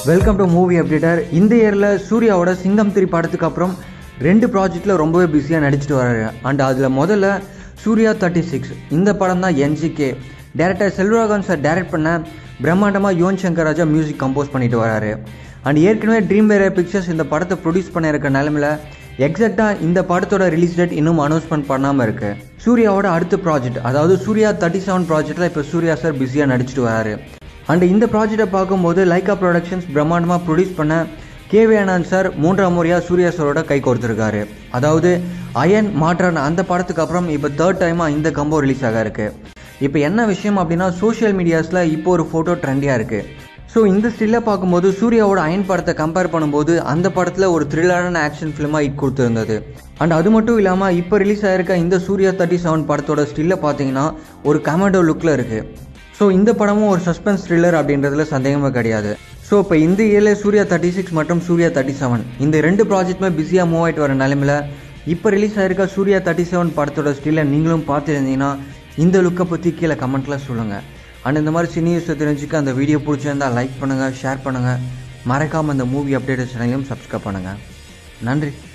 welcome to movie updater இந்த இயரில் சூர்யாவோட சிங்கம் த்ரீ படத்துக்கு அப்புறம் ரெண்டு ப்ராஜெக்டில் ரொம்பவே பிஸியாக நடிச்சிட்டு வராரு அண்ட் அதில் முதல்ல சூர்யா தேர்ட்டி சிக்ஸ் இந்த படம் தான் NGK director Selvaraghavan sir direct பண்ண பிரம்மாண்டமாக யுவன் சங்கர் ராஜா மியூசிக் கம்போஸ் பண்ணிட்டு வராரு அண்ட் ஏற்கனவே ட்ரீம் வேரே பிக்சர்ஸ் இந்த படத்தை ப்ரொடியூஸ் பண்ண இருக்க நிலமையில எக்ஸாக்டாக இந்த படத்தோட ரிலீஸ் டேட் இன்னும் அனௌன்ஸ்மெண்ட் பண்ணாமல் இருக்கு சூர்யாவோட அடுத்த ப்ராஜெக்ட் அதாவது சூர்யா தேர்ட்டி செவன் ப்ராஜெக்டில் இப்போ சூர்யா சார் பிஸியாக நடிச்சிட்டு வராரு அண்ட் இந்த ப்ராஜெக்டை பார்க்கும்போது லைக்கா ப்ரொடக்ஷன்ஸ் பிரம்மாண்டமாக ப்ரொடியூஸ் பண்ண கேவி ஆனந்த் சார் மூன்றாம் முறையாக சூர்யா சாரோட கை கோர்த்துருக்காரு அதாவது அயன் மாற்றான அந்த படத்துக்கு அப்புறம் இப்போ தேர்ட் டைமாக இந்த கம்போ ரிலீஸ் ஆக இருக்கு இப்போ என்ன விஷயம் அப்படின்னா சோஷியல் மீடியாஸில் இப்போ ஒரு ஃபோட்டோ ட்ரெண்டியாக இருக்குது ஸோ இந்த ஸ்டில்லை பார்க்கும்போது சூர்யாவோட அயன் படத்தை கம்பேர் பண்ணும்போது அந்த படத்தில் ஒரு த்ரில்லரான ஆக்ஷன் ஃபிலிமாக இட் கொடுத்துருந்தது அண்ட் அது மட்டும் இல்லாமல் இப்போ ரிலீஸ் ஆயிருக்க இந்த சூர்யா தேர்ட்டி செவன் படத்தோட ஸ்டில்லை பார்த்தீங்கன்னா ஒரு கமெண்டோ லுக்கில் இருக்குது ஸோ இந்த படமும் ஒரு சஸ்பென்ஸ் த்ரில்லர் அப்படின்றதுல சந்தேகமே கிடையாது ஸோ இப்போ இந்த இயரில் சூர்யா தேர்ட்டி சிக்ஸ் மற்றும் சூர்யா தேர்ட்டி செவன் இந்த ரெண்டு ப்ராஜெக்ட்டுமே பிஸியாக மூவ் ஆகிட்டு வர நிலமையில இப்போ ரிலீஸ் ஆயிருக்க சூர்யா தேர்ட்டி செவன் படத்தோட ஸ்டில்லை நீங்களும் பார்த்துருந்தீங்கன்னா இந்த லுக்கை பற்றி கீழே கமெண்ட்டில் சொல்லுங்கள் அண்ட் இந்த மாதிரி சினி நியூஸை தெரிஞ்சுக்க அந்த வீடியோ பிடிச்சிருந்தா லைக் பண்ணுங்கள் ஷேர் பண்ணுங்கள் மறக்காமல் இந்த மூவி அப்டேட் சேனலையும் சப்ஸ்கிரைப் பண்ணுங்கள் நன்றி